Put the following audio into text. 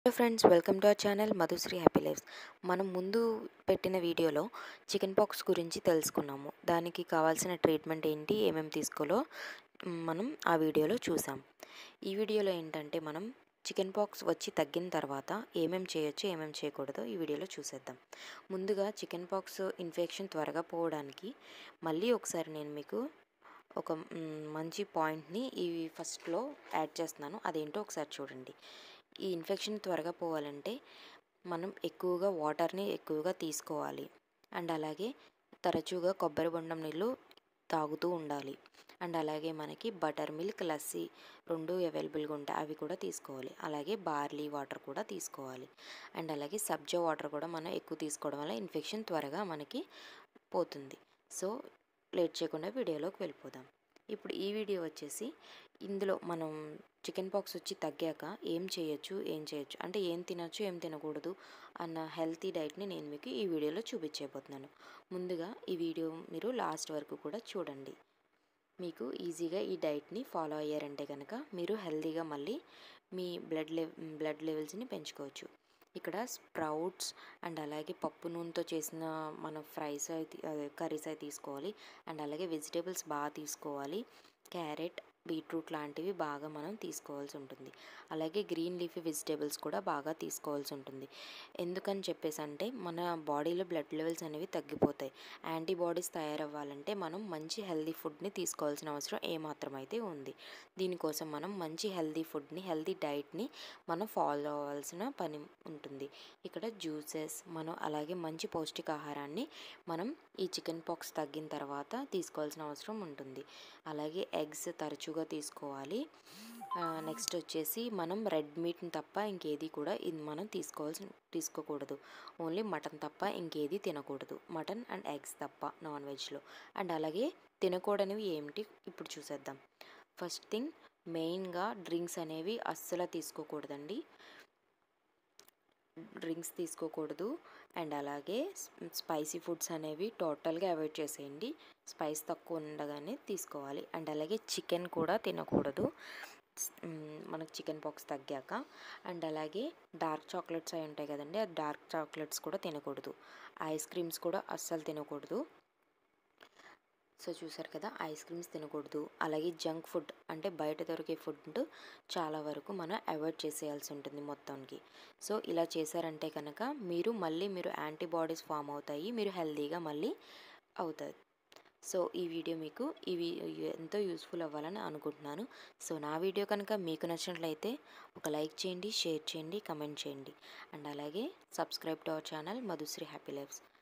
hello friends welcome to our channel Madhusri happy lifes మనం ముందు పెట్టిన వీడియోలో చికెన్ పాక్స్ గురించి తెలుసుకున్నాము దానికి కావాల్సిన ట్రీట్మెంట్ ఏంటి ఏమేమి తీసుకోవాలో మ్, మనం ఆ వీడియోలో చూసాం ఈ వీడియోలో ఏంటంటే మనం చికెన్ పాక్స్ వచ్చి తగ్గిన తర్వాత ఏమేం చేయొచ్చు ఏమేం చేయకూడదో ఈ వీడియోలో చూసేద్దాం ముందుగా చికెన్ పాక్స్ ఇన్ఫెక్షన్ త్వరగా పోవడానికి మళ్ళీ ఒకసారి నేను మీకు ఒక మ్, మంచి పాయింట్ని ఈ ఫస్ట్లో యాడ్ చేస్తున్నాను అదేంటో ఒకసారి చూడండి ఈ ఇన్ఫెక్షన్ త్వరగా పోవాలంటే మనం ఎక్కువగా వాటర్ని ఎక్కువగా తీసుకోవాలి అండ్ అలాగే తరచుగా కొబ్బరి బొండం నీళ్ళు తాగుతూ ఉండాలి అండ్ అలాగే మనకి బటర్ మిల్క్ లస్సీ రెండు అవైలబుల్గా ఉంటాయి అవి కూడా తీసుకోవాలి అలాగే బార్లీ వాటర్ కూడా తీసుకోవాలి అండ్ అలాగే సబ్జా వాటర్ కూడా మనం ఎక్కువ తీసుకోవడం వల్ల ఇన్ఫెక్షన్ త్వరగా మనకి పోతుంది సో లేట్ చేయకుండా వీడియోలోకి వెళ్ళిపోదాం ఇప్పుడు ఈ వీడియో వచ్చేసి ఇందులో మనం చికెన్ పాక్స్ వచ్చి తగ్గాక ఏం చేయొచ్చు ఏం చేయొచ్చు అంటే ఏం తినొచ్చు ఏం తినకూడదు అన్న హెల్తీ డైట్ని నేను మీకు ఈ వీడియోలో చూపించబోతున్నాను ముందుగా ఈ వీడియో మీరు లాస్ట్ వరకు కూడా చూడండి మీకు ఈజీగా ఈ డైట్ని ఫాలో అయ్యారంటే కనుక మీరు హెల్తీగా మళ్ళీ మీ బ్లడ్ లెవ్ బ్లడ్ లెవెల్స్ని పెంచుకోవచ్చు ఇక్కడ స్ప్రౌట్స్ అండ్ అలాగే పప్పు నూనెతో చేసిన మన ఫ్రైస్ అయితే కర్రీస్ అయితే తీసుకోవాలి అండ్ అలాగే వెజిటేబుల్స్ బాగా తీసుకోవాలి క్యారెట్ బీట్రూట్ లాంటివి బాగా మనం తీసుకోవాల్సి ఉంటుంది అలాగే గ్రీన్ లీఫీ వెజిటేబుల్స్ కూడా బాగా తీసుకోవాల్సి ఉంటుంది ఎందుకని చెప్పేసి అంటే మన బాడీలో బ్లడ్ లెవెల్స్ అనేవి తగ్గిపోతాయి యాంటీబాడీస్ తయారవ్వాలంటే మనం మంచి హెల్దీ ఫుడ్ని తీసుకోవాల్సిన అవసరం ఏమాత్రం అయితే ఉంది దీనికోసం మనం మంచి హెల్దీ ఫుడ్ని హెల్దీ డైట్ని మనం ఫాలో అవ్వాల్సిన పని ఉంటుంది ఇక్కడ జ్యూసెస్ మనం అలాగే మంచి పౌష్టికాహారాన్ని మనం ఈ చికెన్ పాక్స్ తగ్గిన తర్వాత తీసుకోవాల్సిన అవసరం ఉంటుంది అలాగే ఎగ్స్ తరచుగా తీసుకోవాలి నెక్స్ట్ వచ్చేసి మనం రెడ్ మీట్ని తప్ప ఇంకేది కూడా ఇది మనం తీసుకోవాల్సి తీసుకోకూడదు ఓన్లీ మటన్ తప్ప ఇంకేది తినకూడదు మటన్ అండ్ ఎగ్స్ తప్ప నాన్ వెజ్లో అండ్ అలాగే తినకూడనివి ఏమిటి ఇప్పుడు చూసేద్దాం ఫస్ట్ థింగ్ మెయిన్గా డ్రింక్స్ అనేవి అస్సలు తీసుకోకూడదండి డ్రింక్స్ తీసుకోకూడదు అండ్ అలాగే స్పైసీ ఫుడ్స్ అనేవి టోటల్గా అవాయిడ్ చేసేయండి స్పైస్ తక్కువ ఉండగానే తీసుకోవాలి అండ్ అలాగే చికెన్ కూడా తినకూడదు మ్, మనకు చికెన్ పాక్స్ తగ్గాక అండ్ అలాగే డార్క్ చాక్లెట్స్ అవి ఉంటాయి కదండి ఆ డార్క్ చాక్లెట్స్ కూడా తినకూడదు ఐస్ క్రీమ్స్ కూడా అస్సలు తినకూడదు సో చూసారు కదా ఐస్ క్రీమ్స్ తినకూడదు అలాగే జంక్ ఫుడ్ అంటే బయట దొరికే ఫుడ్ చాలా వరకు మనం అవాయిడ్ చేసేయాల్సి ఉంటుంది మొత్తానికి సో ఇలా చేశారంటే కనుక మీరు మళ్ళీ మీరు యాంటీబాడీస్ ఫామ్ అవుతాయి మీరు హెల్తీగా మళ్ళీ అవుతారు సో ఈ వీడియో మీకు ఇవి ఎంతో యూస్ఫుల్ అవ్వాలని అనుకుంటున్నాను సో నా వీడియో కనుక మీకు నచ్చినట్లయితే ఒక లైక్ చేయండి షేర్ చేయండి కమెంట్ చేయండి అండ్ అలాగే subscribe to our channel Madhusri happy lifes